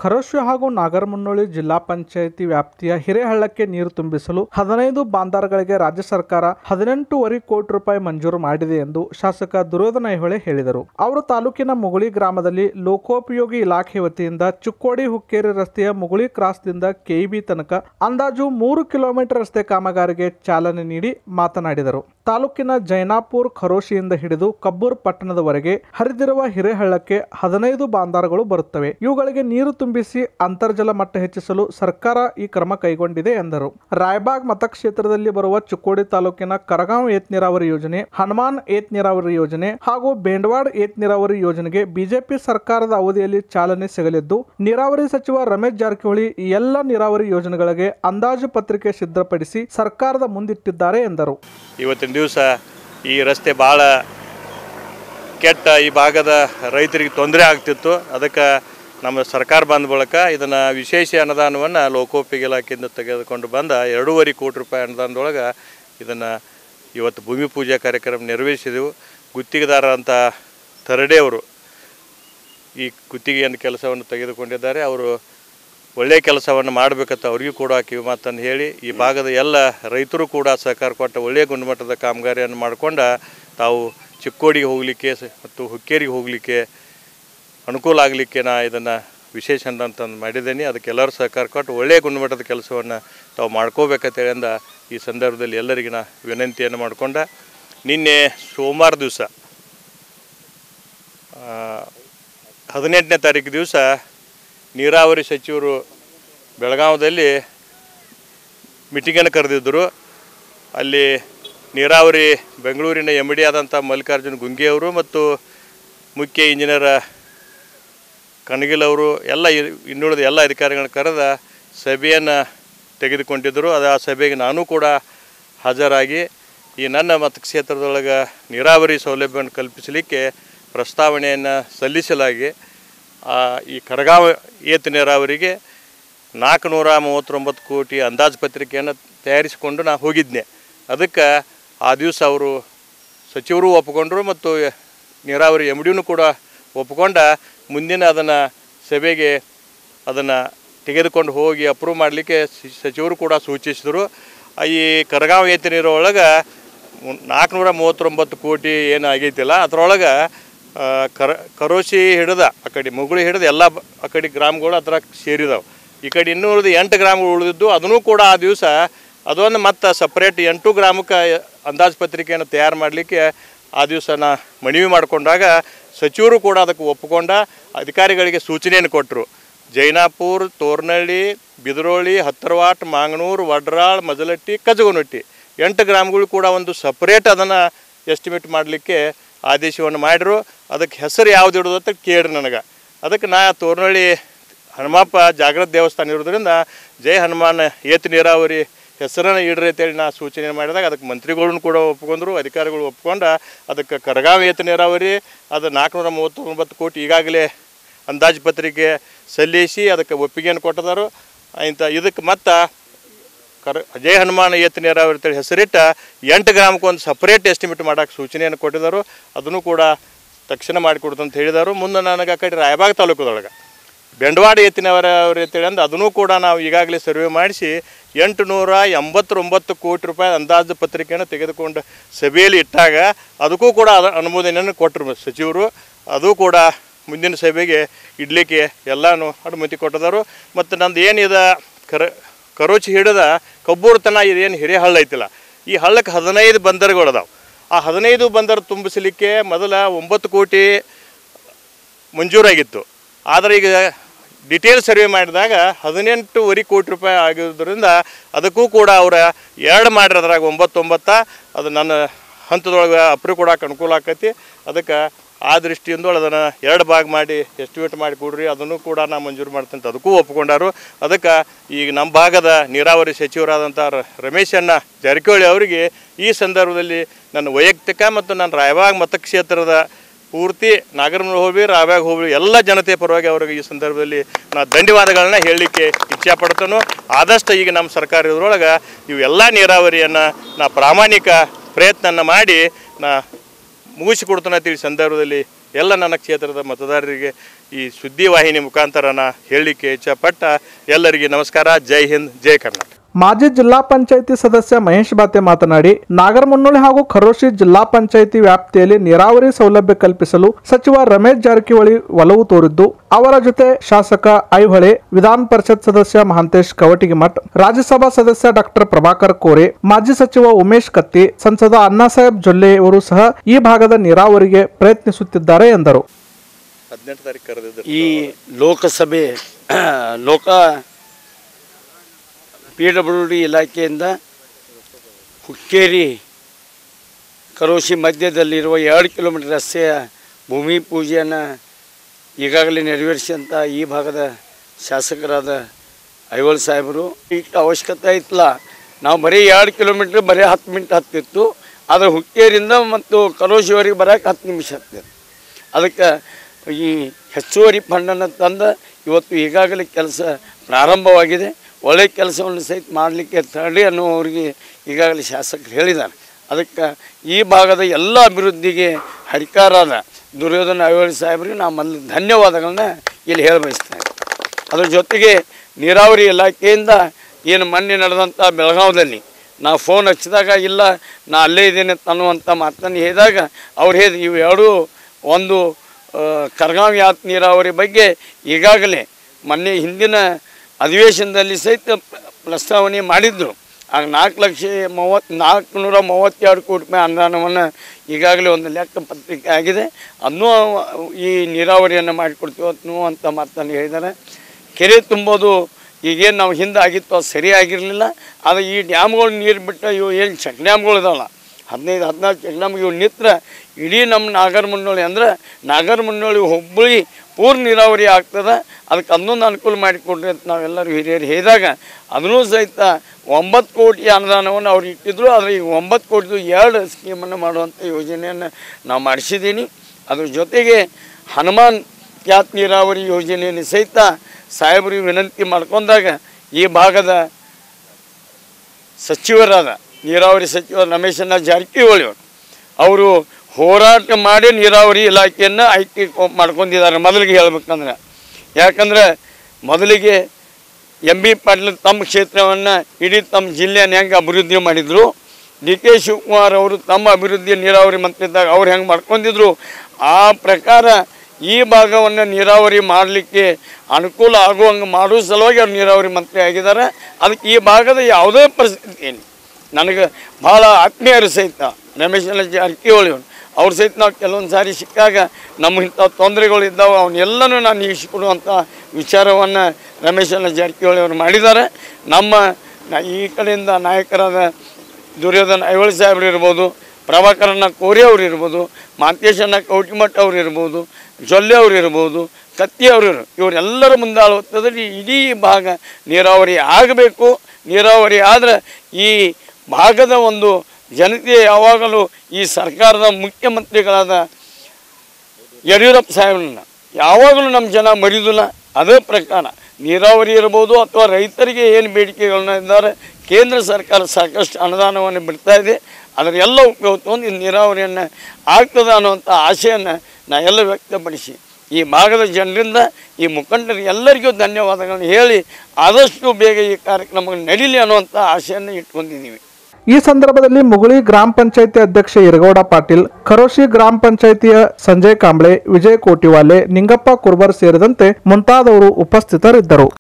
ಖರೋಶ್ಯ ಹಾಗೂ ನಾಗರಮುನ್ನೋಳಿ ಜಿಲ್ಲಾ ಪಂಚಾಯಿತಿ ವ್ಯಾಪ್ತಿಯ ಹಿರೇಹಳ್ಳಕ್ಕೆ ನೀರು ತುಂಬಿಸಲು ಹದಿನೈದು ಬಾಂದಾರ್ಗಳಿಗೆ ರಾಜ್ಯ ಸರ್ಕಾರ ಹದಿನೆಂಟೂವರೆ ಕೋಟಿ ರೂಪಾಯಿ ಮಂಜೂರು ಮಾಡಿದೆ ಎಂದು ಶಾಸಕ ದುರ್ಯೋಧನ ಐಹೊಳೆ ಹೇಳಿದರು ಅವರು ತಾಲೂಕಿನ ಮುಗುಳಿ ಗ್ರಾಮದಲ್ಲಿ ಲೋಕೋಪಯೋಗಿ ಇಲಾಖೆ ವತಿಯಿಂದ ಚುಕ್ಕೋಡಿ ಹುಕ್ಕೇರಿ ರಸ್ತೆಯ ಮುಗುಳಿ ಕ್ರಾಸ್ದಿಂದ ಕೆಇಬಿ ತನಕ ಅಂದಾಜು ಮೂರು ಕಿಲೋಮೀಟರ್ ರಸ್ತೆ ಕಾಮಗಾರಿಗೆ ಚಾಲನೆ ನೀಡಿ ಮಾತನಾಡಿದರು ತಾಲೂಕಿನ ಜೈನಾಪುರ್ ಖರೋಶಿಯಿಂದ ಹಿಡಿದು ಕಬ್ಬೂರ್ ಪಟ್ಟಣದವರೆಗೆ ಹರಿದಿರುವ ಹಿರೇಹಳ್ಳಕ್ಕೆ ಹದಿನೈದು ಬಾಂದಾರಗಳು ಬರುತ್ತವೆ ಇವುಗಳಿಗೆ ನೀರು ತುಂಬಿಸಿ ಅಂತರ್ಜಲ ಮಟ್ಟ ಹೆಚ್ಚಿಸಲು ಸರ್ಕಾರ ಈ ಕ್ರಮ ಕೈಗೊಂಡಿದೆ ಎಂದರು ರಾಯಬಾಗ್ ಮತಕ್ಷೇತ್ರದಲ್ಲಿ ಬರುವ ಚುಕ್ಕೋಡಿ ತಾಲೂಕಿನ ಕರಗಾಂವ್ ಏತ್ ನೀರಾವರಿ ಯೋಜನೆ ಹನುಮಾನ್ ಏತ್ ನೀರಾವರಿ ಯೋಜನೆ ಹಾಗೂ ಬೇಂಡವಾಡ್ ಏತ್ ನೀರಾವರಿ ಯೋಜನೆಗೆ ಬಿಜೆಪಿ ಸರ್ಕಾರದ ಅವಧಿಯಲ್ಲಿ ಚಾಲನೆ ಸಿಗಲಿದ್ದು ನೀರಾವರಿ ಸಚಿವ ರಮೇಶ್ ಜಾರಕಿಹೊಳಿ ಈ ಎಲ್ಲ ನೀರಾವರಿ ಯೋಜನೆಗಳಿಗೆ ಅಂದಾಜು ಪತ್ರಿಕೆ ಸಿದ್ಧಪಡಿಸಿ ಸರ್ಕಾರದ ಮುಂದಿಟ್ಟಿದ್ದಾರೆ ಎಂದರು ಇವತ್ತಿನ ದಿವಸ ಈ ರಸ್ತೆ ಭಾಳ ಕೆಟ್ಟ ಈ ಭಾಗದ ರೈತರಿಗೆ ತೊಂದರೆ ಆಗ್ತಿತ್ತು ಅದಕ್ಕೆ ನಮ್ಮ ಸರ್ಕಾರ ಬಂದ ಬಳಿಕ ಇದನ್ನು ವಿಶೇಷ ಅನುದಾನವನ್ನು ಲೋಕೋಪಯೋಗಿ ಇಲಾಖೆಯಿಂದ ತೆಗೆದುಕೊಂಡು ಬಂದ ಎರಡೂವರೆ ಕೋಟಿ ರೂಪಾಯಿ ಅನುದಾನದೊಳಗೆ ಇದನ್ನು ಇವತ್ತು ಭೂಮಿ ಪೂಜಾ ಕಾರ್ಯಕ್ರಮ ನೆರವೇರಿಸಿದೆವು ಗುತ್ತಿಗೆದಾರ ಅಂತ ತರಡೆ ಅವರು ಈ ಗುತ್ತಿಗೆಯನ್ನು ಕೆಲಸವನ್ನು ತೆಗೆದುಕೊಂಡಿದ್ದಾರೆ ಅವರು ಒಳ್ಳೆಯ ಕೆಲಸವನ್ನು ಮಾಡಬೇಕಂತ ಅವರಿಗೂ ಕೂಡ ಕಿವಿ ಮಾತನ್ನು ಹೇಳಿ ಈ ಭಾಗದ ಎಲ್ಲ ರೈತರು ಕೂಡ ಸಹಕಾರ ಕೊಟ್ಟ ಒಳ್ಳೆಯ ಗುಣಮಟ್ಟದ ಕಾಮಗಾರಿಯನ್ನು ಮಾಡಿಕೊಂಡ ತಾವು ಚಿಕ್ಕೋಡಿಗೆ ಹೋಗಲಿಕ್ಕೆ ಮತ್ತು ಹುಕ್ಕೇರಿಗೆ ಹೋಗಲಿಕ್ಕೆ ಅನುಕೂಲ ಆಗಲಿಕ್ಕೆ ನಾ ಇದನ್ನು ವಿಶೇಷ ಅಂತಂದು ಮಾಡಿದ್ದೇನೆ ಅದಕ್ಕೆ ಎಲ್ಲರೂ ಸಹಕಾರ ಕೊಟ್ಟು ಒಳ್ಳೆಯ ಗುಣಮಟ್ಟದ ಕೆಲಸವನ್ನು ತಾವು ಮಾಡ್ಕೋಬೇಕಂತೇಳಿ ಅಂದ ಈ ಸಂದರ್ಭದಲ್ಲಿ ಎಲ್ಲರಿಗೆ ನಾ ವಿನಂತಿಯನ್ನು ಮಾಡಿಕೊಂಡ ನಿನ್ನೆ ಸೋಮವಾರ ದಿವಸ ಹದಿನೆಂಟನೇ ತಾರೀಕು ದಿವಸ ನೀರಾವರಿ ಸಚಿವರು ಬೆಳಗಾವದಲ್ಲಿ ಮೀಟಿಂಗನ್ನು ಕರೆದಿದ್ದರು ಅಲ್ಲಿ ನೀರಾವರಿ ಬೆಂಗಳೂರಿನ ಎಮ್ ಡಿ ಆದಂಥ ಮಲ್ಲಿಕಾರ್ಜುನ್ ಗುಂಗೆ ಅವರು ಮತ್ತು ಮುಖ್ಯ ಇಂಜಿನಿಯರ್ ಕಣಗಿಲ್ ಅವರು ಎಲ್ಲ ಇ- ಇನ್ನುಳಿದ ಎಲ್ಲ ಅಧಿಕಾರಿಗಳನ್ನ ಕರೆದ ಸಭೆಯನ್ನು ತೆಗೆದುಕೊಂಡಿದ್ದರು ಅದು ಆ ಸಭೆಗೆ ನಾನು ಕೂಡ ಹಾಜರಾಗಿ ಈ ನನ್ನ ಮತಕ್ಷೇತ್ರದೊಳಗೆ ನೀರಾವರಿ ಸೌಲಭ್ಯವನ್ನು ಕಲ್ಪಿಸಲಿಕ್ಕೆ ಪ್ರಸ್ತಾವನೆಯನ್ನು ಸಲ್ಲಿಸಲಾಗಿ ಆ, ಈ ಕರಗಾಂವ್ ಏತ ನೀರಾವರಿಗೆ ನಾಲ್ಕುನೂರ ಮೂವತ್ತೊಂಬತ್ತು ಕೋಟಿ ಅಂದಾಜು ಪತ್ರಿಕೆಯನ್ನು ತಯಾರಿಸಿಕೊಂಡು ನಾನು ಹೋಗಿದ್ದೆ ಅದಕ್ಕೆ ಆ ದಿವಸ ಅವರು ಸಚಿವರು ಒಪ್ಪಿಕೊಂಡ್ರು ಮತ್ತು ನೀರಾವರಿ ಎಮ್ ಡಿನೂ ಕೂಡ ಒಪ್ಕೊಂಡ ಮುಂದಿನ ಅದನ್ನು ಸಭೆಗೆ ಅದನ್ನು ತೆಗೆದುಕೊಂಡು ಹೋಗಿ ಅಪ್ರೂವ್ ಮಾಡಲಿಕ್ಕೆ ಸಚಿವರು ಕೂಡ ಸೂಚಿಸಿದರು ಆ ಈ ಕರಗಾಂವ್ ಏತ ನೀರು ಒಳಗೆ ನಾಲ್ಕುನೂರ ಮೂವತ್ತೊಂಬತ್ತು ಕೋಟಿ ಏನು ಆಗೈತಿಲ್ಲ ಅದರೊಳಗೆ ಆ, ಕರ ಕರೋಶಿ ಹಿಡಿದ ಆ ಕಡೆ ಮುಗುಳಿ ಹಿಡಿದು ಎಲ್ಲ ಬ- ಆ ಕಡೆ ಗ್ರಾಮಗಳು ಅದ್ರ ಸೇರಿದಾವೆ ಈ ಕಡೆ ಇನ್ನೂ ಉಳಿದು ಎಂಟು ಗ್ರಾಮಗಳು ಉಳಿದಿದ್ದು ಅದನ್ನು ಕೂಡ ಆ ದಿವಸ ಅದೊಂದು ಮತ್ತು ಸಪ್ರೇಟ್ ಎಂಟು ಗ್ರಾಮಕ್ಕೆ ಅಂದಾಜು ಪತ್ರಿಕೆಯನ್ನು ತಯಾರು ಮಾಡಲಿಕ್ಕೆ ಆ ದಿವಸ ನಾ ಮನವಿ ಮಾಡಿಕೊಂಡಾಗ ಸಚಿವರು ಕೂಡ ಅದಕ್ಕೆ ಒಪ್ಪಿಕೊಂಡ ಅಧಿಕಾರಿಗಳಿಗೆ ಸೂಚನೆಯನ್ನು ಕೊಟ್ಟರು ಜೈನಾಪುರ್ ತೋರ್ನಹಳ್ಳಿ ಬಿದರೋಳಿ ಹತ್ತರವಾಟ್ ಮಾಂಗನೂರು ವಡ್ರಾಳ್ ಮಜಲಟ್ಟಿ ಕಜಗನಟ್ಟಿ ಎಂಟು ಗ್ರಾಮಗಳು ಕೂಡ ಒಂದು ಸಪ್ರೇಟ್ ಅದನ್ನು ಎಸ್ಟಿಮೇಟ್ ಮಾಡಲಿಕ್ಕೆ ಆದೇಶವನ್ನು ಮಾಡಿದ್ರು ಅದಕ್ಕೆ ಹೆಸರು ಯಾವ್ದು ಇಡೋದು ಅಂತ ಕೇಳ್ರಿ ನನಗೆ ಅದಕ್ಕೆ ನಾ ತೋರ್ನಹಳ್ಳಿ ಹನುಮಪ್ಪ ಜಾಗೃತ ದೇವಸ್ಥಾನ ಇರೋದ್ರಿಂದ ಜೈ ಹನುಮಾನ್ ಏತ ನೀರಾವರಿ ಹೆಸರನ್ನು ಇಡ್ರಿ ಅಂತೇಳಿ ನಾ ಸೂಚನೆ ಮಾಡಿದಾಗ ಅದಕ್ಕೆ ಮಂತ್ರಿಗಳನ್ನ ಕೂಡ ಒಪ್ಕೊಂಡ್ರು ಅಧಿಕಾರಿಗಳು ಒಪ್ಕೊಂಡ ಅದಕ್ಕೆ ಕರಗಾಂವ್ ಏತ ನೀರಾವರಿ ಅದು ನಾಲ್ಕುನೂರ ಮೂವತ್ತೊಂಬತ್ತು ಕೋಟಿ ಈಗಾಗಲೇ ಅಂದಾಜು ಪತ್ರಿಕೆ ಸಲ್ಲಿಸಿ ಅದಕ್ಕೆ ಒಪ್ಪಿಗೆಯನ್ನು ಕೊಟ್ಟಿದ್ದಾರೆ ಇಂಥ ಇದಕ್ಕೆ ಮತ್ತು ಕರ ಅಜಯ್ ಹನುಮಾನ್ ಏತ ನೀರಾವರಿ ಅಂತೇಳಿ ಹೆಸರಿಟ್ಟ ಎಂಟು ಗ್ರಾಮಕ್ಕೆ ಒಂದು ಸಪ್ರೇಟ್ ಎಸ್ಟಿಮೇಟ್ ಮಾಡೋಕೆ ಸೂಚನೆಯನ್ನು ಕೊಟ್ಟಿದ್ದರು ಅದನ್ನು ಕೂಡ ತಕ್ಷಣ ಮಾಡಿಕೊಡ್ತು ಅಂತ ಹೇಳಿದರು ಮುಂದೆ ನನಗೆ ಆ ಕಡೆ ರಾಯಬಾಗ್ ತಾಲೂಕದೊಳಗೆ ಬೆಂಡವಾಡ ಏತಿನವರ ಅವ್ರು ಅಂತೇಳಿ ಅಂದು ಅದನ್ನು ಕೂಡ ನಾವು ಈಗಾಗಲೇ ಸರ್ವೆ ಮಾಡಿಸಿ ಎಂಟು ನೂರ ಎಂಬತ್ತೊಂಬತ್ತು ಕೋಟಿ ರೂಪಾಯಿ ಅಂದಾಜು ಪತ್ರಿಕೆಯನ್ನು ತೆಗೆದುಕೊಂಡು ಸಭೆಯಲ್ಲಿ ಇಟ್ಟಾಗ ಅದಕ್ಕೂ ಕೂಡ ಅದ ಅನುಮೋದನೆಯನ್ನು ಕೊಟ್ಟರು ಸಚಿವರು ಅದು ಕೂಡ ಮುಂದಿನ ಸಭೆಗೆ ಇಡಲಿಕ್ಕೆ ಎಲ್ಲನೂ ಅನುಮತಿ ಕೊಟ್ಟಿದ್ದಾರೆ ಮತ್ತು ನಂದು ಏನಿದೆ ಕರ ಕರೋಚಿ ಹಿಡಿದ ಕಬ್ಬೂರು ತನ ಇದೇನು ಹಿರೇ ಹಳ್ಳ ಐತಿಲ್ಲ ಈ ಹಳ್ಳಕ್ಕೆ ಹದಿನೈದು ಬಂದರುಗಳು ಅದಾವೆ ಆ ಹದಿನೈದು ಬಂದರು ತುಂಬಿಸಲಿಕ್ಕೆ ಮೊದಲ ಒಂಬತ್ತು ಕೋಟಿ ಮಂಜೂರಾಗಿತ್ತು ಆದರೆ ಈಗ ಡಿಟೇಲ್ ಸರ್ವೆ ಮಾಡಿದಾಗ ಹದಿನೆಂಟೂವರೆ ಕೋಟಿ ರೂಪಾಯಿ ಆಗಿರೋದ್ರಿಂದ ಅದಕ್ಕೂ ಕೂಡ ಅವರ ಎರಡು ಮಾಡಿರ ಅದ್ರಾಗ ಒಂಬತ್ತೊಂಬತ್ತ ಅದು ನನ್ನ ಹಂತದೊಳಗೆ ಅಪ್ರೂವ್ ಕೊಡೋಕೆ ಅನುಕೂಲ ಆಕೈತಿ ಅದಕ್ಕೆ ಆ ದೃಷ್ಟಿಯಿಂದ ಅದನ್ನು ಎರಡು ಭಾಗ ಮಾಡಿ ಎಸ್ಟಿಮೇಟ್ ಮಾಡಿ ಕೊಡ್ರಿ ಅದನ್ನು ಕೂಡ ನಾ ಮಂಜೂರು ಮಾಡ್ತೀನಿ ಅಂತ ಅದಕ್ಕೂ ಒಪ್ಕೊಂಡಾರು ಅದಕ್ಕೆ ಈಗ ನಮ್ಮ ಭಾಗದ ನೀರಾವರಿ ಸಚಿವರಾದಂಥ ರ- ರಮೇಶಣ್ಣ ಜಾರಕಿಹೊಳಿ ಅವರಿಗೆ ಈ ಸಂದರ್ಭದಲ್ಲಿ ನನ್ನ ವೈಯಕ್ತಿಕ ಮತ್ತು ನನ್ನ ರಾಯಬಾಗ್ ಮತಕ್ಷೇತ್ರದ ಪೂರ್ತಿ ನಾಗರಮೂಲ ಹೋಬಳಿ ರಾವ್ಯಾಗ ಹೋಬಳಿ ಎಲ್ಲ ಜನತೆ ಪರವಾಗಿ ಅವ್ರಿಗೆ ಈ ಸಂದರ್ಭದಲ್ಲಿ ನಾ ಧನ್ಯವಾದಗಳನ್ನ ಹೇಳಲಿಕ್ಕೆ ಇಚ್ಛೆಪಡ್ತಾನು ಆದಷ್ಟು ಈಗ ನಮ್ಮ ಸರ್ಕಾರ ಇದ್ರೊಳಗೆ ಇವೆಲ್ಲ ನೀರಾವರಿಯನ್ನು ನಾ ಪ್ರಾಮಾಣಿಕ ಪ್ರಯತ್ನನ ಮಾಡಿ ನಾ ಮುಗಿಸಿಕೊಡ್ತಾನೆ ಅಂತೇಳಿ ಸಂದರ್ಭದಲ್ಲಿ ಎಲ್ಲ ನನ್ನ ಕ್ಷೇತ್ರದ ಮತದಾರರಿಗೆ ಈ ಸುದ್ದಿವಾಹಿನಿ ಮುಖಾಂತರ ನಾ ಹೇಳಲಿಕ್ಕೆ ಇಚ್ಛಪಟ್ಟ ಎಲ್ಲರಿಗೆ ನಮಸ್ಕಾರ ಜೈ ಹಿಂದ್ ಜೈ ಕರ್ನಾಟಕ ಮಾಜಿ ಜಿಲ್ಲಾ ಪಂಚಾಯಿತಿ ಸದಸ್ಯ ಮಹೇಶ್ ಬಾತೆ ಮಾತನಾಡಿ ನಾಗರಮುನ್ನೋಳಿ ಹಾಗೂ ಖರೋಶಿ ಜಿಲ್ಲಾ ಪಂಚಾಯಿತಿ ವ್ಯಾಪ್ತಿಯಲ್ಲಿ ನೀರಾವರಿ ಸೌಲಭ್ಯ ಕಲ್ಪಿಸಲು ಸಚಿವ ರಮೇಶ್ ಜಾರಕಿಹೊಳಿ ಒಲವು ತೋರಿದ್ದು ಅವರ ಜೊತೆ ಶಾಸಕ ಐಹೊಳೆ ವಿಧಾನ ಪರಿಷತ್ ಸದಸ್ಯ ಮಹಾಂತೇಶ್ ಕವಟಿಗಿಮಠ್ ರಾಜ್ಯಸಭಾ ಸದಸ್ಯ ಡಾಕ್ಟರ್ ಪ್ರಭಾಕರ್ ಕೋರೆ ಮಾಜಿ ಸಚಿವ ಉಮೇಶ್ ಕತ್ತಿ ಸಂಸದ ಅಣ್ಣಾಸಾಹೇಬ್ ಜೊಲ್ಲೆ ಅವರು ಸಹ ಈ ಭಾಗದ ನೀರಾವರಿಗೆ ಪ್ರಯತ್ನಿಸುತ್ತಿದ್ದಾರೆ ಎಂದರು ಹದಿನೆಂಟು ತಾರೀಕು ಕರೆದಿದ್ರು ಈ ಲೋಕಸಭೆ ಲೋಕ ಪಿ ಡಬ್ಲ್ಯೂ ಡಿ ಇಲಾಖೆಯಿಂದ ಹುಕ್ಕೇರಿ ಕರೋಶಿ ಮಧ್ಯದಲ್ಲಿರುವ ಎರಡು ಕಿಲೋಮೀಟರ್ ರಸ್ತೆಯ ಭೂಮಿ ಪೂಜೆಯನ್ನು ಈಗಾಗಲೇ ನೆರವೇರಿಸಿದಂಥ ಈ ಭಾಗದ ಶಾಸಕರಾದ ಐವಲ್ ಸಾಹೇಬರು ಈಗ ಅವಶ್ಯಕತೆ ಐತಲ್ಲ ನಾವು ಬರೀ ಎರಡು ಕಿಲೋಮೀಟ್ರ್ ಬರೀ ಹತ್ತು ಮಿನಿಟ್ ಹತ್ತಿತ್ತು ಆದರೆ ಹುಕ್ಕೇರಿಂದ ಮತ್ತು ಕರೋಶಿವರೆಗೆ ಬರೋಕೆ ಹತ್ತು ನಿಮಿಷ ಹತ್ತಿತ್ತು ಅದಕ್ಕೆ ಈ ಹೆಚ್ಚುವರಿ ಫಂಡನ್ನು ತಂದು ಇವತ್ತು ಈಗಾಗಲೇ ಕೆಲಸ ಪ್ರಾರಂಭವಾಗಿದೆ ಒಳ್ಳೆಯ ಕೆಲಸವನ್ನು ಸಹಿತ ಮಾಡಲಿಕ್ಕೆ ತಡೆ ಅನ್ನುವರಿಗೆ ಈಗಾಗಲೇ ಶಾಸಕರು ಹೇಳಿದ್ದಾರೆ ಅದಕ್ಕೆ ಈ ಭಾಗದ ಎಲ್ಲ ಅಭಿವೃದ್ಧಿಗೆ ಹರಿಕಾರಾದ ದುರ್ಯೋಧನ ಐವಳಿ ಸಾಹೇಬರಿಗೆ ನಾವು ಮೊದಲು ಧನ್ಯವಾದಗಳನ್ನ ಇಲ್ಲಿ ಹೇಳ ಬಯಸ್ತೇನೆ ಅದ್ರ ಜೊತೆಗೆ ನೀರಾವರಿ ಇಲಾಖೆಯಿಂದ ಏನು ಮೊನ್ನೆ ನಡೆದಂಥ ಬೆಳಗಾವದಲ್ಲಿ ನಾವು ಫೋನ್ ಹಚ್ಚಿದಾಗ ಇಲ್ಲ ನಾ ಅಲ್ಲೇ ಇದ್ದೇನೆ ಅನ್ನುವಂಥ ಮಾತನ್ನು ಹೇಳಿದಾಗ ಅವ್ರು ಹೇಳಿದ್ರು ಇವು ಎರಡೂ ಒಂದು ಆ, ಕರ್ಗಾಂವ್ ಯಾತ್ ನೀರಾವರಿ ಬಗ್ಗೆ ಈಗಾಗಲೇ ಮೊನ್ನೆ ಹಿಂದಿನ ಅಧಿವೇಶನದಲ್ಲಿ ಸಹಿತ ಪ್ರ- ಪ್ರಸ್ತಾವನೆ ಮಾಡಿದ್ರು ಆಗ ನಾಲ್ಕು ಲಕ್ಷ ಮೂವತ್ತು ನಾಲ್ಕುನೂರ ಮೂವತ್ತೆರಡು ಕೋಟಿ ರೂಪಾಯಿ ಅನುದಾನವನ್ನು ಈಗಾಗಲೇ ಒಂದು ಲೆಕ್ಕ ಪತ್ರಿಕೆ ಆಗಿದೆ ಅದನ್ನೂ ಈ ನೀರಾವರಿಯನ್ನು ಮಾಡಿಕೊಡ್ತೀವಿ ಅನ್ನುವಂಥ ಮಾತನ್ನು ಹೇಳಿದ್ದಾರೆ ಕೆರೆ ತುಂಬೋದು ಈಗೇನು ನಾವು ಹಿಂದೆ ಆಗಿತ್ತು ಅದು ಸರಿ ಆಗಿರಲಿಲ್ಲ ಆದರೆ ಈ ಡ್ಯಾಮ್ಗಳು ನೀರು ಬಿಟ್ಟು ಇವು ಏನು ಚೆಕ್ ಡ್ಯಾಮ್ಗಳು ಇದಾವಲ್ಲ ಹದಿನೈದು ಹದಿನಾಲ್ಕು ಚೆಕ್ ಡ್ಯಾಮ್ ಇವು ನಿತ್ರ ಇಡೀ ನಮ್ಮ ನಾಗರ ಮುನ್ನೋಳಿ ಅಂದ್ರೆ ನಾಗರ ಮುನ್ನೋಳಿ ಹುಬ್ಬಳ್ಳಿ ಪೂರ್ಣ ನೀರಾವರಿ ಆಗ್ತದೆ ಅದಕ್ಕೆ ಅದನ್ನೊಂದು ಅನುಕೂಲ ಮಾಡಿಕೊಡ್ರಿ ಅಂತ ನಾವೆಲ್ಲರೂ ಹಿರಿಯರು ಹೇಳಿದಾಗ ಅದನ್ನೂ ಸಹಿತ ಒಂಬತ್ತು ಕೋಟಿ ಅನುದಾನವನ್ನು ಅವ್ರು ಇಟ್ಟಿದ್ರು ಆದರೆ ಈಗ ಒಂಬತ್ತು ಕೋಟಿದು ಎರಡು ಸ್ಕೀಮನ್ನು ಮಾಡುವಂಥ ಯೋಜನೆಯನ್ನು ನಾವು ಮಾಡಿಸಿದ್ದೀನಿ ಅದ್ರ ಜೊತೆಗೆ ಹನುಮಾನ್ ಕ್ಯಾತ್ ನೀರಾವರಿ ಯೋಜನೆಯನ್ನು ಸಹಿತ ಸಾಹೇಬರಿಗೆ ವಿನಂತಿ ಮಾಡ್ಕೊಂಡಾಗ ಈ ಭಾಗದ ಸಚಿವರಾದ ನೀರಾವರಿ ಸಚಿವ ರಮೇಶಣ್ಣ ಜಾರಕಿಹೊಳಿ ಅವರು ಅವರು ಹೋರಾಟ ಮಾಡಿ ನೀರಾವರಿ ಇಲಾಖೆಯನ್ನು ಆಯ್ಕೆ ಮಾಡ್ಕೊಂಡಿದ್ದಾರೆ ಮೊದಲಿಗೆ ಹೇಳ್ಬೇಕಂದ್ರೆ ಯಾಕಂದ್ರೆ ಮೊದಲಿಗೆ ಎಂ ಬಿ ಪಾಟೀಲ್ ತಮ್ಮ ಕ್ಷೇತ್ರವನ್ನು ಇಡೀ ತಮ್ಮ ಜಿಲ್ಲೆಯನ್ನು ಹೆಂಗೆ ಅಭಿವೃದ್ಧಿ ಮಾಡಿದರು ಡಿ ಕೆ ಶಿವಕುಮಾರ್ ಅವರು ತಮ್ಮ ಅಭಿವೃದ್ಧಿ ನೀರಾವರಿ ಮಂತ್ರಿ ಇದ್ದಾಗ ಅವ್ರು ಹೆಂಗೆ ಮಾಡ್ಕೊಂಡಿದ್ರು ಆ ಪ್ರಕಾರ ಈ ಭಾಗವನ್ನು ನೀರಾವರಿ ಮಾಡಲಿಕ್ಕೆ ಅನುಕೂಲ ಆಗುವಂಗೆ ಮಾಡುವ ಸಲುವಾಗಿ ಅವ್ರು ನೀರಾವರಿ ಮಂತ್ರಿ ಆಗಿದ್ದಾರೆ ಅದಕ್ಕೆ ಈ ಭಾಗದ ಯಾವುದೇ ಪರಿಸ್ಥಿತಿ ಏನು ನನಗೆ ಭಾಳ ಆತ್ಮೀಯರು ಸಹಿತ ರಮೇಶ್ ಜಾರಕಿಹೊಳಿ ಅವರು ಅವ್ರ ಸಹಿತ ನಾವು ಕೆಲವೊಂದು ಸಾರಿ ಸಿಕ್ಕಾಗ ನಮ್ಮ ಇಂಥ ತೊಂದರೆಗಳು ಇದ್ದಾವೆ ಅವನ್ನೆಲ್ಲನೂ ನಾನು ನೀಗಿಸಿಕೊಡುವಂಥ ವಿಚಾರವನ್ನು ರಮೇಶ್ ಜಾರಕಿಹೊಳಿ ಅವರು ಮಾಡಿದ್ದಾರೆ ನಮ್ಮ ನ- ಈ ಕಡೆಯಿಂದ ನಾಯಕರಾದ ದುರ್ಯೋಧನ ಐವಳಿ ಸಾಹೇಬ್ರು ಇರ್ಬೋದು ಪ್ರಭಾಕರನ್ನ ಕೋರಿ ಅವ್ರು ಇರ್ಬೋದು ಮಾಂತೇಶನ್ನ ಕೌಟಿಮಠ ಅವ್ರು ಇರ್ಬೋದು ಜೊಲ್ಲೆ ಅವ್ರು ಇರ್ಬೋದು ಕತ್ತಿ ಅವರು ಇರು ಇವರೆಲ್ಲರ ಮುಂದಾಳುತ್ತದಲ್ಲಿ ಇಡೀ ಭಾಗ ನೀರಾವರಿ ಆಗಬೇಕು ನೀರಾವರಿ ಆದರೆ ಈ ಭಾಗದ ಒಂದು ಜನತೆ ಯಾವಾಗಲೂ ಈ ಸರ್ಕಾರದ ಮುಖ್ಯಮಂತ್ರಿಗಳಾದ ಯಡಿಯೂರಪ್ಪ ಸಾಹೇಬ್ರನ್ನ ಯಾವಾಗಲೂ ನಮ್ಮ ಜನ ಮರಿದಿಲ್ಲ ಅದೇ ಪ್ರಕಾರ ನೀರಾವರಿ ಇರ್ಬೋದು ಅಥವಾ ರೈತರಿಗೆ ಏನು ಬೇಡಿಕೆಗಳನ್ನ ಇದ್ದಾರೆ ಕೇಂದ್ರ ಸರ್ಕಾರ ಸಾಕಷ್ಟು ಅನುದಾನವನ್ನು ಬಿಡ್ತಾ ಇದೆ ಅದರ ಎಲ್ಲ ಉಪಯೋಗ ತಗೊಂಡು ಈ ನೀರಾವರಿಯನ್ನು ಆಗ್ತದೆ ಅನ್ನುವಂಥ ಆಶೆಯನ್ನು ನಾ ಎಲ್ಲ ವ್ಯಕ್ತಪಡಿಸಿ ಈ ಭಾಗದ ಜನರಿಂದ ಈ ಮುಖಂಡರು ಎಲ್ಲರಿಗೂ ಧನ್ಯವಾದಗಳನ್ನು ಹೇಳಿ ಆದಷ್ಟು ಬೇಗ ಈ ಕಾರ್ಯಕ್ರಮ ನಡೀಲಿ ಅನ್ನುವಂಥ ಆಶೆಯನ್ನು ಇಟ್ಕೊಂಡಿದ್ದೀವಿ ಈ ಸಂದರ್ಭದಲ್ಲಿ ಮುಗುಳಿ ಗ್ರಾಮ ಪಂಚಾಯಿತಿ ಅಧ್ಯಕ್ಷ ಇರಗೌಡ ಪಾಟೀಲ್ ಖರೋಶಿ ಗ್ರಾಮ ಪಂಚಾಯಿತಿಯ ಸಂಜಯ್ ಕಾಂಬ್ಳೆ ವಿಜಯ್ ಕೋಟಿವಾಲೆ ನಿಂಗಪ್ಪ ಕುರ್ಬರ್ ಸೇರಿದಂತೆ ಮುಂತಾದವರು ಉಪಸ್ಥಿತರಿದ್ದರು